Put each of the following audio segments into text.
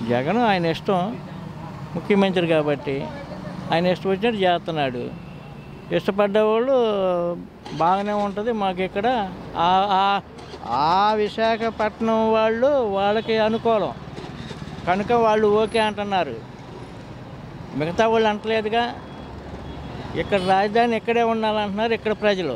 జగన్ ఆయన ఇష్టం ముఖ్యమంత్రి కాబట్టి ఆయన ఇష్టం వచ్చినట్టు చేస్తున్నాడు ఇష్టపడ్డ వాళ్ళు బాగానే ఉంటుంది మాకు ఇక్కడ ఆ- ఆ- ఆ విశాఖపట్నం వాళ్ళు వాళ్ళకి అనుకూలం కనుక వాళ్ళు ఓకే అంటున్నారు మిగతా వాళ్ళు అంటలేదుగా ఇక్కడ రాజధాని ఇక్కడే ఉండాలంటున్నారు ఇక్కడ ప్రజలు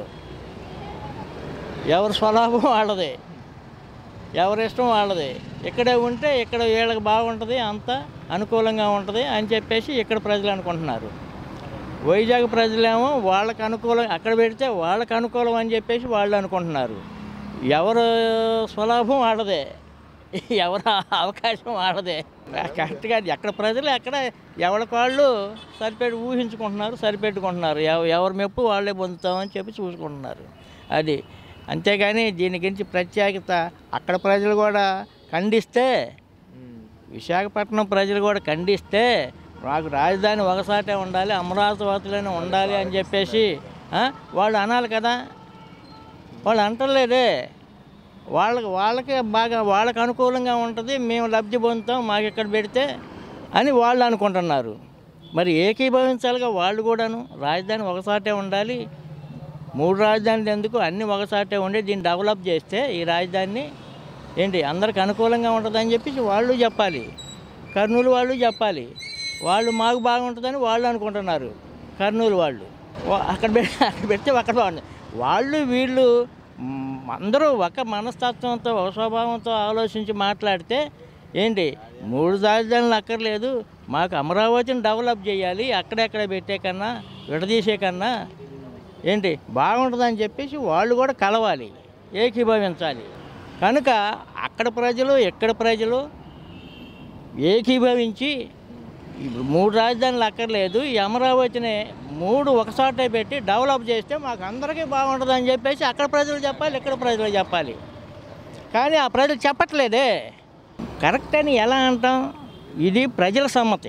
ఎవరి స్వలాభం వాళ్ళదే ఎవరి ఇష్టం వాళ్ళది ఇక్కడే ఉంటే ఇక్కడ వీళ్ళకి బాగుంటుంది అంత అనుకూలంగా ఉంటుంది అని చెప్పేసి ఇక్కడ ప్రజలు అనుకుంటున్నారు వైజాగ్ ప్రజలేమో వాళ్ళకి అనుకూలం అక్కడ పెడితే వాళ్ళకి అనుకూలం అని చెప్పేసి వాళ్ళు అనుకుంటున్నారు ఎవరు స్వలాభం వాళ్ళదే ఎవరు అవకాశం వాళ్ళదే కరెక్ట్గా ఎక్కడ ప్రజలు ఎక్కడ ఎవరికి వాళ్ళు సరిపెట్టి ఊహించుకుంటున్నారు సరిపెట్టుకుంటున్నారు ఎవ- ఎవరి మెప్పు వాళ్ళే పొందుతామని చెప్పి చూసుకుంటున్నారు అది అంతేగాని దీని గురించి ప్రత్యేకత అక్కడ ప్రజలు కూడా ఖండిస్తే విశాఖపట్నం ప్రజలు కూడా ఖండిస్తే మాకు రాజధాని ఒకసాటే ఉండాలి అమరావతి వాసులనే ఉండాలి అని చెప్పేసి ఆ, వాళ్ళు అనాలి కదా వాళ్ళు అంటలేదే వాళ్ళకి వాళ్ళకి బాగా వాళ్ళకి అనుకూలంగా ఉంటుంది మేము లబ్ధి పొందుతాం మాకు ఇక్కడ పెడితే అని వాళ్ళు అనుకుంటున్నారు మరి ఏకీభవించాలిగా వాళ్ళు కూడాను రాజధాని ఒకసాటే ఉండాలి మూడు రాజధానులు ఎందుకు అన్నీ ఒకసాటే ఉండి దీన్ని డెవలప్ చేస్తే ఈ రాజధానిని ఏంటి అందరికి అనుకూలంగా ఉంటుందని చెప్పేసి వాళ్ళు చెప్పాలి కర్నూలు వాళ్ళు చెప్పాలి వాళ్ళు మాకు బాగుంటుందని వాళ్ళు అనుకుంటున్నారు కర్నూలు వాళ్ళు వా- అక్కడ పె- అక్కడ పెడితే అక్కడ బాగుంది వాళ్ళు వీళ్ళు మ్, అందరూ ఒక మనస్తత్వంతో ఒక స్వభావంతో ఆలోచించి మాట్లాడితే ఏంటి మూడు రాజధానులు అక్కర్లేదు మాకు అమరావతిని డెవలప్ చేయాలి అక్కడెక్కడ పెట్టే కన్నా విడదీసే కన్నా ఏంటి బాగుంటుందని చెప్పేసి వాళ్ళు కూడా కలవాలి ఏకీభవించాలి కనుక అక్కడ ప్రజలు ఎక్కడ ప్రజలు ఏకీభవించి ఇప్పుడు మూడు రాజధానులు అక్కర్లేదు ఈ అమరావతిని మూడు ఒకసాటే పెట్టి డెవలప్ చేస్తే మాకు అందరికీ బాగుంటుందని చెప్పేసి అక్కడ ప్రజలు చెప్పాలి ఇక్కడ ప్రజలు చెప్పాలి కానీ ఆ ప్రజలు చెప్పట్లేదే కరెక్ట్ అని ఎలా అంటాం ఇది ప్రజల సమ్మతి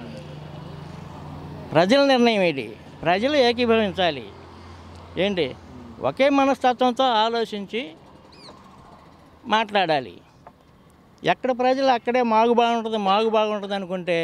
ప్రజల నిర్ణయం ఇది ప్రజలు ఏకీభవించాలి ఏంటి ఒకే మనస్తత్వంతో ఆలోచించి మాట్లాడాలి ఎక్కడ ప్రజలు అక్కడే మాకు బాగుంటుంది మాకు బాగుంటుంది అనుకుంటే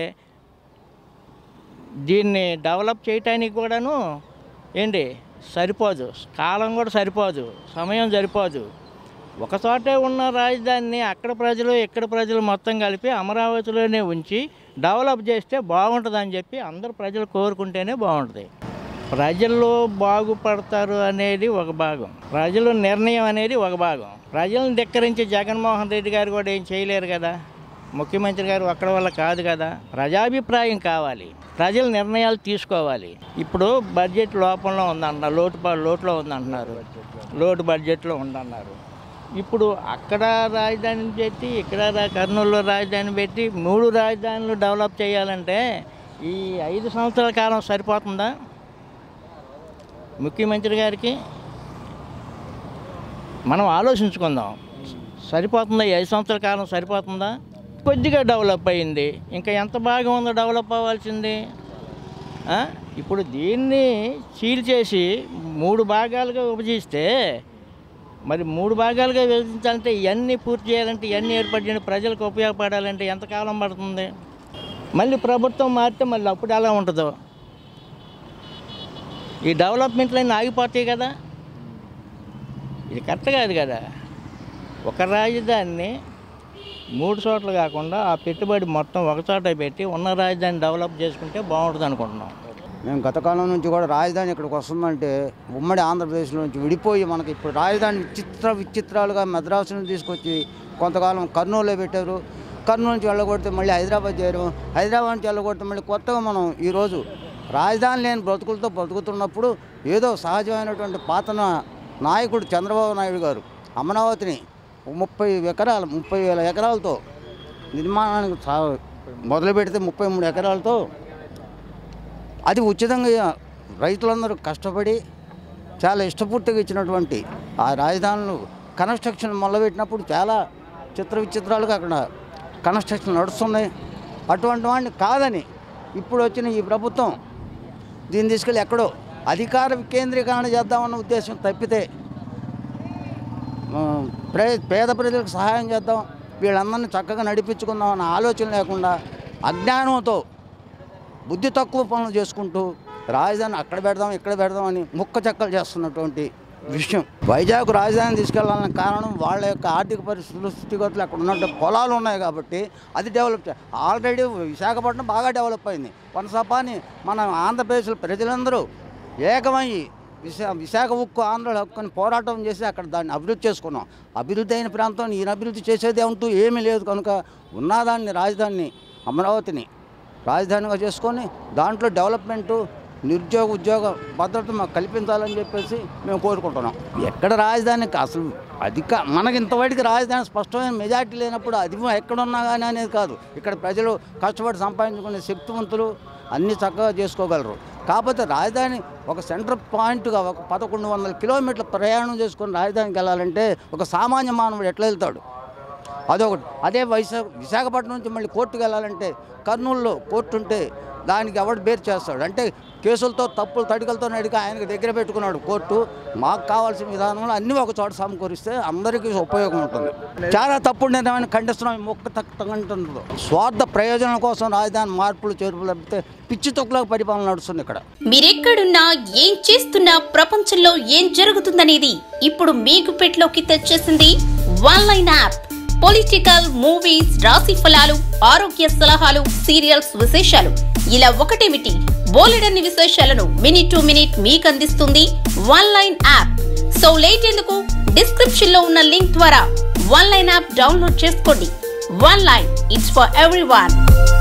దీన్ని డెవలప్ చేయటానికి కూడాను ఏంటి సరిపోదు కాలం కూడా సరిపోదు సమయం సరిపోదు ఒక చోటే ఉన్న రాజధానిని అక్కడ ప్రజలు ఇక్కడ ప్రజలు మొత్తం కలిపి అమరావతిలోనే ఉంచి డెవలప్ చేస్తే బాగుంటుందని చెప్పి అందరు ప్రజలు కోరుకుంటేనే బాగుంటుంది ప్రజల్లో బాగుపడతారు అనేది ఒక భాగం ప్రజల నిర్ణయం అనేది ఒక భాగం ప్రజలను ధిక్కరించి జగన్మోహన్ రెడ్డి గారు కూడా ఏం చేయలేరు కదా ముఖ్యమంత్రి గారు ఒక్కడి వల్ల కాదు కదా ప్రజాభిప్రాయం కావాలి ప్రజల నిర్ణయాలు తీసుకోవాలి ఇప్పుడు బడ్జెట్ లోపంలో ఉందంటున్నారు లోటు ప- లోటులో ఉందంటున్నారు లోటు బడ్జెట్లో ఉందన్నారు ఇప్పుడు అక్కడ రాజధాని పెట్టి ఇక్కడ రా- కర్నూలులో రాజధాని పెట్టి మూడు రాజధానులు డెవలప్ చేయాలంటే ఈ ఐదు సంవత్సరాల కాలం సరిపోతుందా ముఖ్యమంత్రి గారికి మనం ఆలోచించుకుందాం సరిపోతుందా ఈ ఐదు సంవత్సరాల కాలం సరిపోతుందా కొద్దిగా డెవలప్ అయింది ఇంకా ఎంత బాగా ఉందో డెవలప్ అవ్వాల్సింది ఆ? ఇప్పుడు దీన్ని సీల్ చేసి మూడు భాగాలుగా విభజిస్తే మరి మూడు భాగాలుగా విభజించాలంటే ఇవన్నీ పూర్తి చేయాలంటే ఇవన్నీ ఏర్పాటు చేయండి ప్రజలకు ఉపయోగపడాలంటే ఎంతకాలం పడుతుంది మళ్ళీ ప్రభుత్వం మారితే మళ్ళీ అప్పుడు ఎలా ఉంటుందో ఈ డెవలప్మెంట్లన్నీ ఆగిపోతాయి కదా ఇది కరెక్ట్ కాదు కదా ఒక రాజధానిని మూడు చోట్ల కాకుండా ఆ పెట్టుబడి మొత్తం ఒక చోట పెట్టి ఉన్న రాజధాని డెవలప్ చేసుకుంటే బాగుంటుంది అనుకుంటున్నాం మేము గత కాలం నుంచి కూడా రాజధాని ఇక్కడికి వస్తుందంటే ఉమ్మడి ఆంధ్రప్రదేశ్లో నుంచి విడిపోయి మనకి ఇప్పుడు రాజధాని విచిత్ర విచిత్రాలుగా మద్రాసు నుంచి తీసుకొచ్చి కొంతకాలం కర్నూలులో పెట్టారు కర్నూలు నుంచి వెళ్ళగొడితే మళ్ళీ హైదరాబాద్ చేయడం హైదరాబాద్ నుంచి వెళ్ళగొడితే మళ్ళీ కొత్తగా మనం ఈరోజు రాజధాని లేని బ్రతుకులతో బ్రతుకుతున్నప్పుడు ఏదో సహజమైనటువంటి పాతన నాయకుడు చంద్రబాబు నాయుడు గారు అమరావతిని ముప్పై ఎకరాలు ముప్పై వేల ఎకరాలతో నిర్మాణానికి సా- మొదలు పెడితే ముప్పై మూడు ఎకరాలతో అది ఉచితంగా రైతులందరూ కష్టపడి చాలా ఇష్టపూర్తిగా ఇచ్చినటువంటి ఆ రాజధానులు కన్స్ట్రక్షన్ మొదలుపెట్టినప్పుడు చాలా చిత్ర విచిత్రాలుగా అక్కడ కన్స్ట్రక్షన్ నడుస్తున్నాయి అటువంటి వాడిని కాదని ఇప్పుడు వచ్చిన ఈ ప్రభుత్వం దీన్ని తీసుకెళ్ళి ఎక్కడో అధికార వికేంద్రీకరణ చేద్దామన్న ఉద్దేశం తప్పితే ఆ, ప్రే పేద ప్రజలకు సహాయం చేద్దాం వీళ్ళందరినీ చక్కగా నడిపించుకుందాం అన్న ఆలోచన లేకుండా అజ్ఞానంతో బుద్ధి తక్కువ పనులు చేసుకుంటూ రాజధాని అక్కడ పెడదాం ఇక్కడ పెడదాం అని ముక్క చెక్కలు చేస్తున్నటువంటి విషయం వైజాగ్ రాజధాని తీసుకెళ్లాలన్న కారణం వాళ్ళ యొక్క ఆర్థిక పరిస్థితులు స్థితిగతులు అక్కడ ఉన్నట్టు పొలాలు ఉన్నాయి కాబట్టి అది డెవలప్ చే ఆల్రెడీ విశాఖపట్నం బాగా డెవలప్ అయింది వనసపాని మన ఆంధ్రప్రదేశ్లో ప్రజలందరూ ఏకమయ్యి విశా విశాఖ ఉక్కు ఆంధ్ర హక్కుని పోరాటం చేసి అక్కడ దాన్ని అభివృద్ధి చేసుకున్నాం అభివృద్ధి అయిన ప్రాంతం ఈయన అభివృద్ధి చేసేదే ఉంటూ ఏమీ లేదు కనుక ఉన్నదాన్ని రాజధానిని అమరావతిని రాజధానిగా చేసుకొని దాంట్లో డెవలప్మెంటు నిరుద్యోగ ఉద్యోగ భద్రత మాకు కల్పించాలని చెప్పేసి మేము కోరుకుంటున్నాం ఎక్కడ రాజధాని అసలు అధిక మనకి ఇంతవరకు రాజధాని స్పష్టమైన మెజార్టీ లేనప్పుడు అది ఎక్కడున్నా కానీ అనేది కాదు ఇక్కడ ప్రజలు కష్టపడి సంపాదించుకునే శక్తివంతులు అన్నీ చక్కగా చేసుకోగలరు కాకపోతే రాజధాని ఒక సెంటర్ పాయింట్గా ఒక పదకొండు వందల కిలోమీటర్ల ప్రయాణం చేసుకొని రాజధానికి వెళ్ళాలంటే ఒక సామాన్య మానవుడు ఎట్లా వెళ్తాడు అదొకటి అదే వైశాఖ విశాఖపట్నం నుంచి మళ్ళీ కోర్టుకు వెళ్ళాలంటే కర్నూలులో కోర్టు ఉంటే దానికి ఎవడు బేర్ చేస్తాడు అంటే కేసులతో తప్పులు తడికలతో అడిగి ఆయనకి దగ్గర పెట్టుకున్నాడు కోర్టు మాకు కావాల్సిన విధానంలో అన్నీ ఒక చోట సమకూరిస్తే అందరికీ ఉపయోగం ఉంటుంది చాలా తప్పుడు నిర్ణయాన్ని ఖండిస్తున్నాం ఈ మొక్క తగ్గంటుందో స్వార్థ ప్రయోజనం కోసం రాజధాని మార్పులు చేర్పులు తప్పితే పిచ్చి తొక్కులకు పరిపాలన నడుస్తుంది ఇక్కడ మీరెక్కడున్నా ఏం చేస్తున్నా ప్రపంచంలో ఏం జరుగుతుందనేది ఇప్పుడు మీకు పెట్లోకి తెచ్చేసింది one line app political movies రాశి ఫలాలు ఆరోగ్య సలహాలు సీరియల్స్ విశేషాలు ఇలా ఒకటేమిటి బోలెడన్ని విశేషాలను మినిట్ టు మినిట్ మీకు అందిస్తుంది one line app so late ఎందుకు డిస్క్రిప్షన్ లో ఉన్న లింక్ ద్వారా వన్ లైన్ యాప్ డౌన్లోడ్ చేసుకోండి one line it's for every